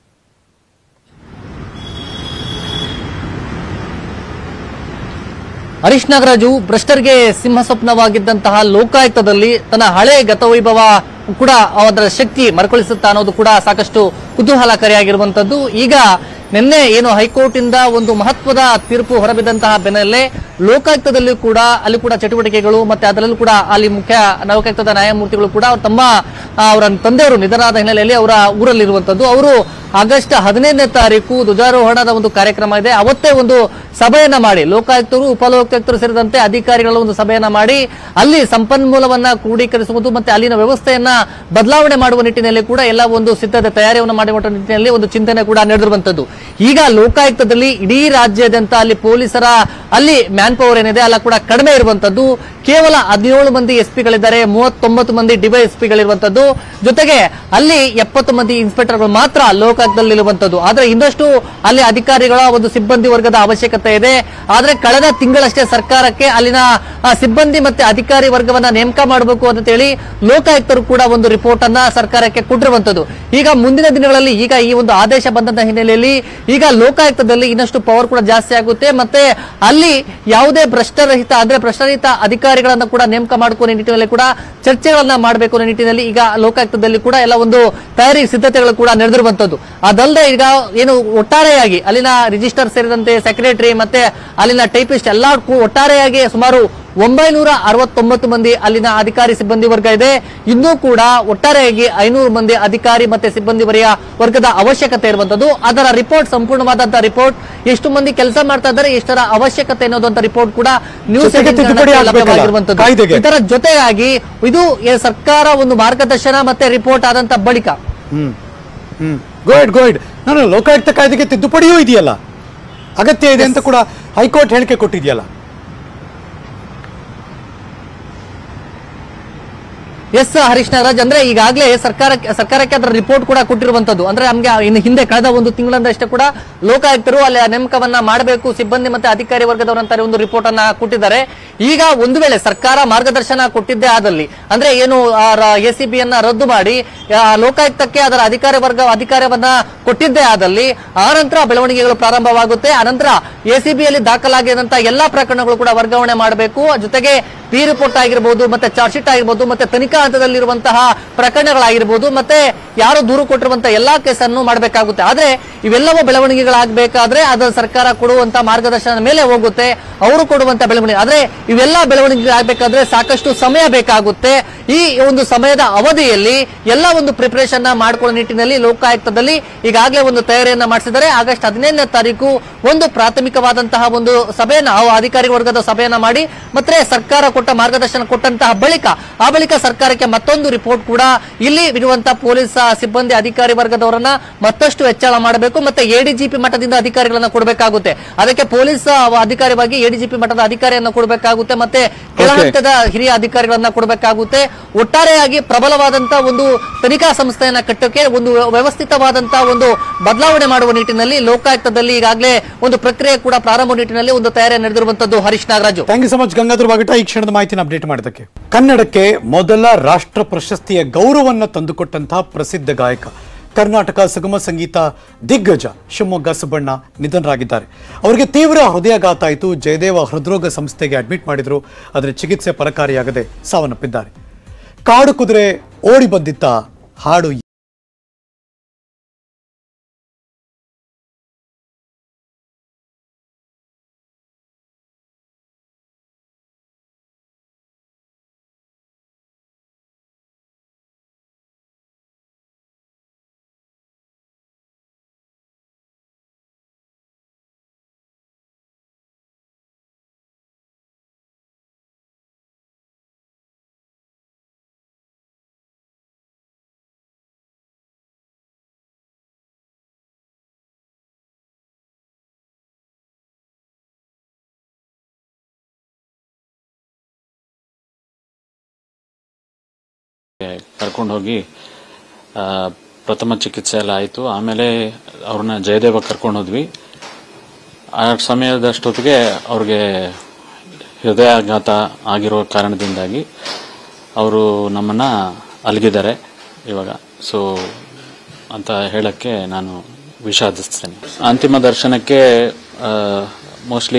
ಹರೀಶ್ ನಾಗರಾಜು ಭ್ರಷ್ಟರಿಗೆ ಸಿಂಹ ಸ್ವಪ್ನವಾಗಿದ್ದಂತಹ ಲೋಕಾಯುಕ್ತದಲ್ಲಿ ತನ್ನ ಹಳೆ ಗತವೈಭವ ಕೂಡ ಅದರ ಶಕ್ತಿ ಮರುಕಳಿಸುತ್ತಾ ಅನ್ನೋದು ಕೂಡ ಸಾಕಷ್ಟು ಕುತೂಹಲಕಾರಿಯಾಗಿರುವಂತದ್ದು ಈಗ ನಿನ್ನೆ ಏನು ಹೈಕೋರ್ಟ್ ಇಂದ ಒಂದು ಮಹತ್ವದ ತೀರ್ಪು ಹೊರಬಿದ್ದಂತಹ ಬೆನ್ನಲ್ಲೇ ಲೋಕಾಯುಕ್ತದಲ್ಲಿ ಕೂಡ ಅಲ್ಲಿ ಕೂಡ ಚಟುವಟಿಕೆಗಳು ಮತ್ತೆ ಅದರಲ್ಲೂ ಕೂಡ ಅಲ್ಲಿ ಮುಖ್ಯ ಲೋಕಾಯುಕ್ತದ ನ್ಯಾಯಮೂರ್ತಿಗಳು ಕೂಡ ಅವ್ರ ತಮ್ಮ ಆ, ಅವರ ತಂದೆಯವರು ನಿಧನರಾದ ಹಿನ್ನೆಲೆಯಲ್ಲಿ ಅವರ ಊರಲ್ಲಿರುವಂತದ್ದು ಅವರು ಆಗಸ್ಟ್ ಹದಿನೈದನೇ ತಾರೀಕು ಧ್ವಜಾರೋಹಣದ ಒಂದು ಕಾರ್ಯಕ್ರಮ ಇದೆ ಅವತ್ತೇ ಒಂದು ಸಭೆಯನ್ನ ಮಾಡಿ ಲೋಕಾಯುಕ್ತರು ಉಪಲೋಕಾಯುಕ್ತರು ಸೇರಿದಂತೆ ಅಧಿಕಾರಿಗಳ ಒಂದು ಸಭೆಯನ್ನ ಮಾಡಿ ಅಲ್ಲಿ ಸಂಪನ್ಮೂಲವನ್ನ ಕ್ರೋಢೀಕರಿಸುವುದು ಮತ್ತೆ ಅಲ್ಲಿನ ವ್ಯವಸ್ಥೆಯನ್ನ ಬದಲಾವಣೆ ಮಾಡುವ ನಿಟ್ಟಿನಲ್ಲಿ ಕೂಡ ಎಲ್ಲ ಒಂದು ಸಿದ್ಧತೆ ತಯಾರಿಯನ್ನು ಮಾಡುವ ನಿಟ್ಟಿನಲ್ಲಿ ಒಂದು ಚಿಂತನೆ ಕೂಡ ನಡೆದಿರುವಂತದ್ದು ಈಗ ಲೋಕಾಯುಕ್ತದಲ್ಲಿ ಇಡೀ ರಾಜ್ಯಾದ್ಯಂತ ಅಲ್ಲಿ ಪೊಲೀಸರ ಅಲ್ಲಿ ಮ್ಯಾನ್ ಪವರ್ ಏನಿದೆ ಅಲ್ಲ ಕೂಡ ಕಡಿಮೆ ಇರುವಂತದ್ದು ಕೇವಲ ಹದಿನೇಳು ಮಂದಿ ಎಸ್ ಪಿಗಳಿದ್ದಾರೆ ಮೂವತ್ತೊಂಬತ್ತು ಮಂದಿ ಡಿವೈಎಸ್ ಪಿಗಳಿರುವಂತದ್ದು ಜೊತೆಗೆ ಅಲ್ಲಿ ಎಪ್ಪತ್ತು ಮಂದಿ ಇನ್ಸ್ಪೆಕ್ಟರ್ಗಳು ಮಾತ್ರ ಲೋಕಾಯುಕ್ತದಲ್ಲಿ ಇರುವಂತದ್ದು ಆದ್ರೆ ಇನ್ನಷ್ಟು ಅಲ್ಲಿ ಅಧಿಕಾರಿಗಳ ಒಂದು ಸಿಬ್ಬಂದಿ ವರ್ಗದ ಅವಶ್ಯಕತೆ ಇದೆ ಆದ್ರೆ ಕಳೆದ ತಿಂಗಳಷ್ಟೇ ಸರ್ಕಾರಕ್ಕೆ ಅಲ್ಲಿನ ಆ, ಸಿಬ್ಬಂದಿ ಮತ್ತೆ ಅಧಿಕಾರಿ ವರ್ಗವನ್ನ ನೇಮಕ ಮಾಡಬೇಕು ಅಂತ ಹೇಳಿ ಲೋಕಾಯುಕ್ತರು ಕೂಡ ಒಂದು ರಿಪೋರ್ಟ್ ಅನ್ನ ಸರ್ಕಾರಕ್ಕೆ ಕೊಟ್ಟಿರುವಂತದ್ದು ಈಗ ಮುಂದಿನ ದಿನಗಳಲ್ಲಿ ಈಗ ಈ ಒಂದು ಆದೇಶ ಬಂದಂತ ಹಿನ್ನೆಲೆಯಲ್ಲಿ ಈಗ ಲೋಕಾಯುಕ್ತದಲ್ಲಿ ಇನ್ನಷ್ಟು ಪವರ್ ಕೂಡ ಜಾಸ್ತಿ ಆಗುತ್ತೆ ಮತ್ತೆ ಅಲ್ಲಿ ಯಾವುದೇ ಭ್ರಷ್ಟರಹಿತ ಅಂದ್ರೆ ಭ್ರಷ್ಟರಹಿತ ಅಧಿಕಾರಿಗಳನ್ನ ಕೂಡ ನೇಮಕ ಮಾಡ್ಕೋ ನಿಟ್ಟಿನಲ್ಲಿ ಕೂಡ ಚರ್ಚೆಗಳನ್ನ ಮಾಡಬೇಕು ಅನ್ನೋ ನಿಟ್ಟಿನಲ್ಲಿ ಈಗ ಲೋಕಾಯುಕ್ತದಲ್ಲಿ ಕೂಡ ಎಲ್ಲ ಒಂದು ತಯಾರಿ ಸಿದ್ಧತೆಗಳು ಕೂಡ ನಡೆದಿರುವಂತದ್ದು ಅದಲ್ಲದೆ ಈಗ ಏನು ಒಟ್ಟಾರೆಯಾಗಿ ಅಲ್ಲಿನ ರಿಜಿಸ್ಟರ್ ಸೇರಿದಂತೆ ಸೆಕ್ರೆಟರಿ ಮತ್ತೆ ಅಲ್ಲಿನ ಟೈಪಿಸ್ಟ್ ಎಲ್ಲ ಕೂ- ಒಟ್ಟಾರೆಯಾಗಿ ಸುಮಾರು ಒಂಬೈನೂರ ಅರವತ್ತೊಂಬತ್ತು ಮಂದಿ ಅಲ್ಲಿನ ಅಧಿಕಾರಿ ಸಿಬ್ಬಂದಿ ವರ್ಗ ಇದೆ ಇನ್ನೂ ಕೂಡ ಒಟ್ಟಾರೆಯಾಗಿ ಐನೂರು ಮಂದಿ ಅಧಿಕಾರಿ ಮತ್ತೆ ಸಿಬ್ಬಂದಿ ವರಿಯ ವರ್ಗದ ಅವಶ್ಯಕತೆ ಇರುವಂತದ್ದು ಅದರ ರಿಪೋರ್ಟ್ ಸಂಪೂರ್ಣವಾದಂತಹ ರಿಪೋರ್ಟ್ ಎಷ್ಟು ಮಂದಿ ಕೆಲಸ ಮಾಡ್ತಾ ಇದ್ದಾರೆ ಎಷ್ಟರ ಅವಶ್ಯಕತೆ ಅನ್ನೋದಂತ ರಿಪೋರ್ಟ್ ಕೂಡ ನ್ಯೂಸ್ ಜೊತೆಗೆ ತಿದ್ದುಪಡಿ ಆಗ್ಬೇಕಲ್ಲ, ಲಭ್ಯವಾಗಿರುವಂತದ್ದು ಕಾಯ್ದೆಗೆ. ಇದರ ಜೊತೆಗಾಗಿ ಇದು ಏ- ಸರ್ಕಾರ ಒಂದು ಮಾರ್ಗದರ್ಶನ ಮತ್ತೆ ರಿಪೋರ್ಟ್ ಆದಂತ ಬಳಿಕ ಹ್ಮ್ ಗೋಯ್ಡ್ ಗೋಯ್ಡ್ ನಾನು ಲೋಕಾಯುಕ್ತ ಕಾಯ್ದೆಗೆ ತಿದ್ದುಪಡಿಯೂ ಇದೆಯಲ್ಲ ಅಗತ್ಯ ಇದೆ ಅಂತ ಕೂಡ ಹೈಕೋರ್ಟ್ ಹೇಳಿಕೆ ಕೊಟ್ಟಿದೆಯಲ್ಲ ಎಸ್ ಹರೀಶ್ ನಾಗರಾಜ್ ಅಂದ್ರೆ ಈಗಾಗಲೇ ಸರ್ಕಾರಕ್ಕೆ ಸರ್ಕಾರಕ್ಕೆ ಅದರ ರಿಪೋರ್ಟ್ ಕೂಡ ಕೊಟ್ಟಿರುವಂತದ್ದು ಅಂದ್ರೆ ನಮ್ಗೆ ಇನ್ನು ಹಿಂದೆ ಕಳೆದ ಒಂದು ತಿಂಗಳಿಂದಷ್ಟೇ ಕೂಡ ಲೋಕಾಯುಕ್ತರು ಅಲ್ಲಿ ಆ ನೇಮಕವನ್ನ ಮಾಡಬೇಕು ಸಿಬ್ಬಂದಿ ಮತ್ತೆ ಅಧಿಕಾರಿ ವರ್ಗದವರಂತಾರೆ ಒಂದು ರಿಪೋರ್ಟ್ ಅನ್ನ ಕೊಟ್ಟಿದ್ದಾರೆ ಈಗ ಒಂದು ವೇಳೆ ಸರ್ಕಾರ ಮಾರ್ಗದರ್ಶನ ಕೊಟ್ಟಿದ್ದೇ ಆದಲ್ಲಿ ಅಂದ್ರೆ ಏನು ಎ ಸಿ ಬಿ ಅನ್ನ ರದ್ದು ಮಾಡಿ ಆ, ಲೋಕಾಯುಕ್ತಕ್ಕೆ ಅದರ ಅಧಿಕಾರಿ ವರ್ಗ ಅಧಿಕಾರವನ್ನ ಕೊಟ್ಟಿದ್ದೇ ಆದಲ್ಲಿ ಆ ನಂತರ ಬೆಳವಣಿಗೆಗಳು ಪ್ರಾರಂಭವಾಗುತ್ತೆ ಆನಂತರ ಎ ಸಿ ಬಿಯಲ್ಲಿ ದಾಖಲಾಗಿದಂತ ಎಲ್ಲಾ ಪ್ರಕರಣಗಳು ಕೂಡ ವರ್ಗಾವಣೆ ಮಾಡಬೇಕು ಜೊತೆಗೆ ಪಿ ರಿಪೋರ್ಟ್ ಆಗಿರ್ಬೋದು ಮತ್ತೆ ಚಾರ್ಜ್ ಶೀಟ್ ಆಗಿರ್ಬೋದು ಮತ್ತೆ ತನಿಖಾ ಹಂತದಲ್ಲಿರುವಂತಹ ಪ್ರಕರಣಗಳಾಗಿರ್ಬೋದು ಮತ್ತೆ ಯಾರು ದೂರು ಕೊಟ್ಟಿರುವಂತಹ ಎಲ್ಲಾ ಕೇಸನ್ನು ಮಾಡಬೇಕಾಗುತ್ತೆ ಆದ್ರೆ ಇವೆಲ್ಲವೂ ಬೆಳವಣಿಗೆಗಳಾಗಬೇಕಾದ್ರೆ ಅದು ಸರ್ಕಾರ ಕೊಡುವಂತ ಮಾರ್ಗದರ್ಶನದ ಮೇಲೆ ಹೋಗುತ್ತೆ ಅವರು ಕೊಡುವಂತ ಬೆಳವಣಿಗೆ ಆದ್ರೆ ಇವೆಲ್ಲ ಬೆಳವಣಿಗೆ ಆಗ್ಬೇಕಾದ್ರೆ ಸಾಕಷ್ಟು ಸಮಯ ಬೇಕಾಗುತ್ತೆ ಈ ಒಂದು ಸಮಯದ ಅವಧಿಯಲ್ಲಿ ಎಲ್ಲ ಒಂದು ಪ್ರಿಪರೇಷನ್ ನ ಮಾಡ್ಕೊಳ್ಳೋ ನಿಟ್ಟಿನಲ್ಲಿ ಲೋಕಾಯುಕ್ತದಲ್ಲಿ ಈಗಾಗಲೇ ಒಂದು ತಯಾರಿಯನ್ನ ಮಾಡಿಸಿದ್ದಾರೆ ಆಗಸ್ಟ್ ಹದಿನೈದನೇ ತಾರೀಕು ಒಂದು ಪ್ರಾಥಮಿಕವಾದಂತಹ ಒಂದು ಸಭೆಯನ್ನ ಆ ಅಧಿಕಾರಿ ವರ್ಗದ ಸಭೆಯನ್ನ ಮಾಡಿ ಮತ್ತೆ ಸರ್ಕಾರ ಕೊಟ್ಟ ಮಾರ್ಗದರ್ಶನ ಕೊಟ್ಟಂತಹ ಬಳಿಕ ಆ ಬಳಿಕ ಸರ್ಕಾರಕ್ಕೆ ಮತ್ತೊಂದು ರಿಪೋರ್ಟ್ ಕೂಡ ಇಲ್ಲಿ ಇರುವಂತಹ ಪೊಲೀಸ್ ಆ, ಸಿಬ್ಬಂದಿ ಅಧಿಕಾರಿ ವರ್ಗದವರನ್ನ ಮತ್ತಷ್ಟು ಹೆಚ್ಚಳ ಮಾಡಬೇಕು ಮತ್ತೆ ಎಡಿಜಿಪಿ ಮಟ್ಟದಿಂದ ಅಧಿಕಾರಿಗಳನ್ನ ಕೊಡಬೇಕಾಗುತ್ತೆ ಅದಕ್ಕೆ ಪೊಲೀಸ್ ಆ, ಅಧಿಕಾರಿವಾಗಿ ಎಡಿಜಿಪಿ ಮಟ್ಟದ ಅಧಿಕಾರಿಯನ್ನ ಕೊಡಬೇಕಾಗುತ್ತೆ ಮತ್ತೆ ಕೆಳಹಂತದ ಹಿರಿಯ ಅಧಿಕಾರಿಗಳನ್ನ ಕೊಡಬೇಕಾಗುತ್ತೆ ಒಟ್ಟಾರೆಯಾಗಿ ಪ್ರಬಲವಾದಂತಹ ಒಂದು ತನಿಖಾ ಸಂಸ್ಥೆಯನ್ನ ಕಟ್ಟಕ್ಕೆ ಒಂದು ವ್ಯವಸ್ಥಿತವಾದಂತಹ ಒಂದು ಬದಲಾವಣೆ ಮಾಡುವ ನಿಟ್ಟಿನಲ್ಲಿ ಲೋಕಾಯುಕ್ತದಲ್ಲಿ ಈಗಾಗಲೇ ಒಂದು ಪ್ರಕ್ರಿಯೆ ಕೂಡ ಪ್ರಾರಂಭ ನಿಟ್ಟಿನಲ್ಲಿ ಒಂದು ತಯಾರಿ ನಡೆದಿರುವಂತದ್ದು Harish Nagaraju thank you so much Gangadhar Bagata ಈ ಕ್ಷಣದ ಮಾಹಿತಿನ ಅಪ್ಡೇಟ್ ಮಾಡಿದ್ದಕ್ಕೆ ಕನ್ನಡಕ್ಕೆ ಮೊದಲ ರಾಷ್ಟ್ರ ಪ್ರಶಸ್ತಿಯ ಗೌರವವನ್ನು ತಂದುಕೊಟ್ಟಂತಹ ಪ್ರಸಿದ್ಧ ಗಾಯಕ ಕರ್ನಾಟಕ ಸುಗಮ ಸಂಗೀತ ದಿಗ್ಗಜ ಶಿವಮೊಗ್ಗ ಸುಬ್ಬಣ್ಣ ನಿಧನರಾಗಿದ್ದಾರೆ ಅವರಿಗೆ ತೀವ್ರ ಹೃದಯಾಘಾತ ಆಯಿತು ಜಯದೇವ ಹೃದ್ರೋಗ ಸಂಸ್ಥೆಗೆ ಅಡ್ಮಿಟ್ ಮಾಡಿದ್ರು ಆದರೆ ಚಿಕಿತ್ಸೆ ಫಲಕಾರಿಯಾಗದೆ ಸಾವನ್ನಪ್ಪಿದ್ದಾರೆ ಕಾಡು ಕುದುರೆ ಓಡಿ ಬಂದಿತ್ತ ಹಾಡು ಕರ್ಕೊಂಡು ಹೋಗಿ ಆ, ಪ್ರಥಮ ಚಿಕಿತ್ಸೆ ಎಲ್ಲ ಆಯಿತು ಆಮೇಲೆ ಅವ್ರನ್ನ ಜಯದೇವ ಕರ್ಕೊಂಡು ಹೋದ್ವಿ ಆ ಸಮಯದಷ್ಟೊತ್ತಿಗೆ ಅವ್ರಿಗೆ ಹೃದಯಾಘಾತ ಆಗಿರೋ ಕಾರಣದಿಂದಾಗಿ ಅವರು ನಮ್ಮನ್ನು ಅಲಗಿದ್ದಾರೆ ಇವಾಗ ಸೊ ಅಂತ ಹೇಳಕ್ಕೆ ನಾನು ವಿಷಾದಿಸ್ತೇನೆ ಅಂತಿಮ ದರ್ಶನಕ್ಕೆ ಮೋಸ್ಟ್ಲಿ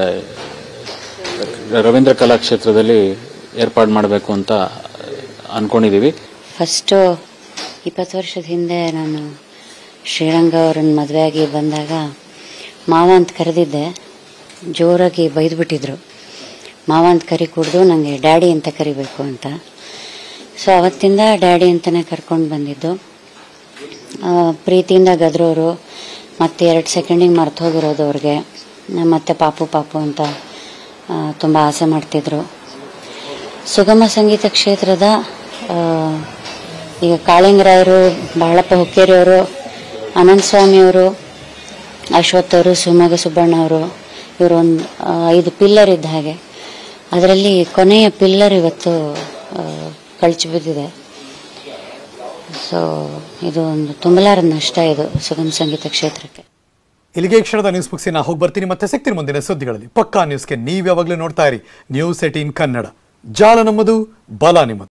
ರವೀಂದ್ರ ಕಲಾಕ್ಷೇತ್ರದಲ್ಲಿ ಏರ್ಪಾಡು ಮಾಡಬೇಕು ಅಂತ ಅನ್ಕೊಂಡಿದೀವಿ ಫಸ್ಟು ಇಪ್ಪತ್ತು ವರ್ಷದ ಹಿಂದೆ ನಾನು ಶ್ರೀರಂಗ ಅವರನ್ನ ಮದುವೆಯಾಗಿ ಬಂದಾಗ ಮಾವ ಅಂತ ಕರೆದಿದ್ದೆ ಜೋರಾಗಿ ಬೈದ್ಬಿಟ್ಟಿದ್ರು ಮಾವ ಅಂತ ಕರಿ ಕುಡ್ದು ನನಗೆ ಡ್ಯಾಡಿ ಅಂತ ಕರಿಬೇಕು ಅಂತ ಸೊ ಅವತ್ತಿಂದ ಡ್ಯಾಡಿ ಅಂತಲೇ ಕರ್ಕೊಂಡು ಬಂದಿದ್ದು ಆ, ಪ್ರೀತಿಯಿಂದ ಗದ್ರೋರು ಮತ್ತೆ ಎರಡು ಸೆಕೆಂಡಿಗೆ ಮರ್ತು ಹೋಗಿರೋದು ಅವ್ರಿಗೆ ಮತ್ತೆ ಪಾಪು ಪಾಪು ಅಂತ ತುಂಬ ಆಸೆ ಮಾಡ್ತಿದ್ರು ಸುಗಮ ಸಂಗೀತ ಕ್ಷೇತ್ರದ ಆ, ಈಗ ಕಾಳಿಂಗರಾಯರು ಬಾಳಪ್ಪ ಹುಕ್ಕೇರಿಯವರು ಅನಂತ ಸ್ವಾಮಿಯವರು ಅಶ್ವಥ್ ಅವರು ಸುಮಗ ಸುಬ್ಬಣ್ಣ ಅವರು ಇವರು ಒಂದು ಐದು ಪಿಲ್ಲರ್ ಇದ್ದ ಹಾಗೆ ಅದರಲ್ಲಿ ಕೊನೆಯ ಪಿಲ್ಲರ್ ಇವತ್ತು ಕಳಚಿ ಬಿದ್ದಿದೆ ಸೊ ಇದು ಒಂದು ತುಂಬಲಾರದ ನಷ್ಟ ಇದು ಸುಗಮ ಸಂಗೀತ ಕ್ಷೇತ್ರಕ್ಕೆ ಇಲ್ಲಿಗೆ ಈ ಕ್ಷಣದ ನ್ಯೂಸ್ ಮುಗಿಸಿ ನಾ ಹೋಗಿ ಬರ್ತೀನಿ ಮತ್ತೆ ಸಿಗ್ತೀನಿ ಮುಂದಿನ ಸುದ್ದಿಗಳಲ್ಲಿ ಪಕ್ಕಾ ನ್ಯೂಸ್ಗೆ ನೀವು ಯಾವಾಗಲೂ ನೋಡ್ತಾ ಇರಿ ನ್ಯೂಸ್ ಏಟೀನ್ ಕನ್ನಡ ಜಾಲ ನಮ್ಮದು ಬಲ ನಿಮ್ಮದು